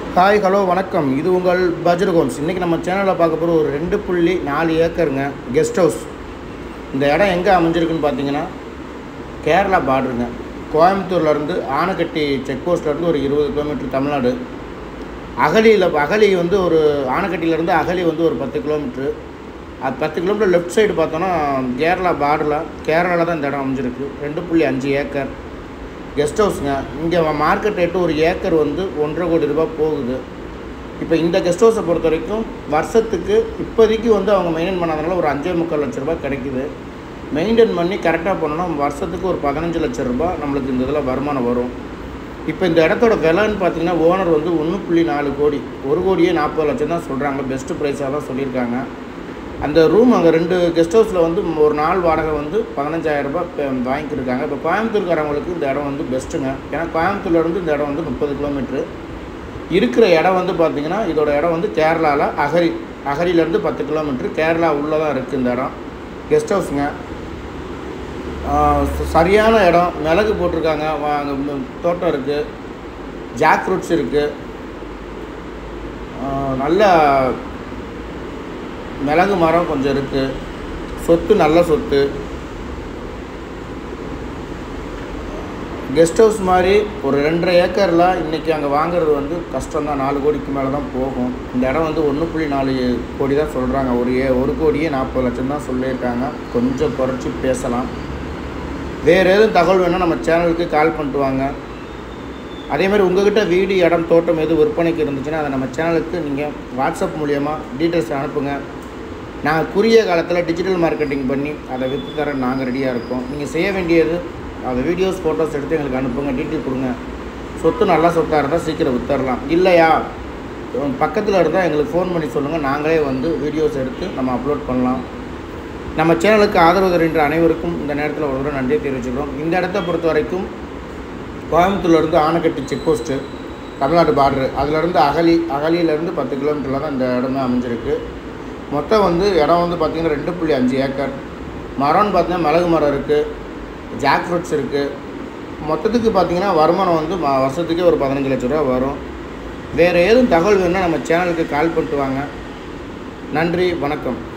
hi hello வணக்கம் இது உங்கள் பஜ்ர் ஹோம்ஸ் இன்றைக்கி நம்ம சேனலில் பார்க்க போகிற ஒரு ரெண்டு புள்ளி நாலு ஏக்கருங்க கெஸ்ட் ஹவுஸ் இந்த இடம் எங்கே அமைஞ்சிருக்குன்னு பார்த்தீங்கன்னா கேரளா பார்டருங்க கோயம்புத்தூர்லேருந்து ஆனக்கட்டி செக் போஸ்ட்லேருந்து ஒரு இருபது கிலோமீட்டர் தமிழ்நாடு அகலியில் அகலி வந்து ஒரு ஆனக்கட்டியிலேருந்து அகலி வந்து ஒரு பத்து கிலோமீட்ரு அது பத்து கிலோமீட்டர் லெஃப்ட் சைடு பார்த்தோன்னா கேரளா பார்டரில் கேரளாவில் தான் இந்த இடம் அமைஞ்சிருக்கு ரெண்டு புள்ளி அஞ்சு ஏக்கர் கெஸ்ட் ஹவுஸுங்க இங்கே மார்க்கெட் ரேட்டு ஒரு ஏக்கர் வந்து ஒன்றரை கோடி ரூபாய் போகுது இப்போ இந்த கெஸ்ட் ஹவுஸை பொறுத்த வரைக்கும் வருஷத்துக்கு இப்போதைக்கு வந்து அவங்க மெயின்டைன் பண்ணாதனால ஒரு அஞ்சே முக்கால் லட்ச ரூபாய் கிடைக்குது மெயின்டைன் பண்ணி கரெக்டாக பண்ணோன்னா வருஷத்துக்கு ஒரு பதினஞ்சு லட்ச ரூபாய் நம்மளுக்கு இந்த இதில் வருமானம் வரும் இப்போ இந்த இடத்தோட விலைன்னு பார்த்தீங்கன்னா ஓனர் வந்து ஒன்று புள்ளி நாலு கோடி ஒரு கோடியே நாற்பது லட்சம் தான் சொல்கிறாங்க பெஸ்ட்டு ப்ரைஸாக தான் சொல்லியிருக்காங்க அந்த ரூம் அங்கே ரெண்டு கெஸ்ட் ஹவுஸில் வந்து ஒரு நாள் வாடகை வந்து பதினஞ்சாயிரரூபா வாங்கிக்கிருக்காங்க இப்போ கோயம்புத்தூர்காரவங்களுக்கு இந்த இடம் வந்து பெஸ்ட்டுங்க ஏன்னா கோயம்புத்தூர்லேருந்து இந்த இடம் வந்து முப்பது கிலோமீட்ரு இருக்கிற இடம் வந்து பார்த்திங்கன்னா இதோட இடம் வந்து கேரளாவில் அகரி அகரியிலேருந்து பத்து கிலோமீட்ரு கேரளா உள்ளே தான் இருக்குது இந்த இடம் கெஸ்ட் ஹவுஸுங்க சரியான இடம் மிளகு போட்டிருக்காங்க வா- அங்க ம், தோட்டம் இருக்குது ஜாக் ஃப்ரூட்ஸ் இருக்குது நல்ல மிளகு மரம் கொஞ்சம் இருக்குது சொத்து நல்ல சொத்து கெஸ்ட் ஹவுஸ் மாதிரி ஒரு ரெண்டரை ஏக்கரில் இன்றைக்கி அங்கே வாங்குறது வந்து கஷ்டம் தான் நாலு கோடிக்கு மேலே தான் போகும் இந்த இடம் வந்து ஒன்று புள்ளி நாலு கோடி தான் சொல்கிறாங்க ஒரு ஏ ஒரு கோடியே நாற்பது லட்சம் தான் சொல்லியிருக்காங்க கொஞ்சம் குறைச்சி பேசலாம் வேறு எதுவும் தகவல் வேணால் நம்ம சேனலுக்கு கால் பண்ணிட்டு வாங்க அதே மாதிரி உங்ககிட்ட வீடு இடம் தோட்டம் எது விற்பனைக்கு இருந்துச்சுன்னா அதை நம்ம சேனலுக்கு நீங்கள் வாட்ஸ்அப் மூலியமாக டீட்டெயில்ஸ் அனுப்புங்க நாங்கள் குறுகிய காலத்தில் டிஜிட்டல் மார்க்கெட்டிங் பண்ணி அதை விற்று தர நாங்கள் ரெடியாக இருக்கோம் நீங்கள் செய்ய வேண்டியது அந்த வீடியோஸ் ஃபோட்டோஸ் எடுத்து எங்களுக்கு அனுப்புங்க டீட்டெயில் கொடுங்க சொத்து நல்லா சொத்தாக இருந்தால் சீக்கிரம் வித்தரலாம் இல்லையா பக்கத்தில் இருந்தால் எங்களுக்கு ஃபோன் பண்ணி சொல்லுங்கள் நாங்களே வந்து வீடியோஸ் எடுத்து நம்ம அப்லோட் பண்ணலாம் நம்ம சேனலுக்கு ஆதரவு தருகின்ற அனைவருக்கும் இந்த நேரத்தில் ஒரு தடவை நன்றியை தெரிவிச்சுக்கிறோம் இந்த இடத்த பொறுத்த வரைக்கும் கோயம்புத்தூர்லேருந்து Anaikatti check post Tamil Nadu border அதுலேருந்து அகலி அகலியிலேருந்து பத்து கிலோமீட்டரில் தான் இந்த இடமே அமைஞ்சிருக்கு மொத்தம் வந்து இடம் வந்து பார்த்திங்கன்னா ரெண்டு புள்ளி அஞ்சு ஏக்கர் மரம்னு பார்த்தீங்கன்னா மிளகு மரம் இருக்குது ஜாக் ஃப்ரூட்ஸ் இருக்குது மொத்தத்துக்கு பார்த்திங்கன்னா வருமானம் வந்து ம- வருஷத்துக்கே ஒரு பதினஞ்சு லட்ச ரூபா வரும் வேறு ஏதும் தகவல் வேணும்னா நம்ம சேனலுக்கு கால் பண்ணிட்டு வாங்க நன்றி வணக்கம்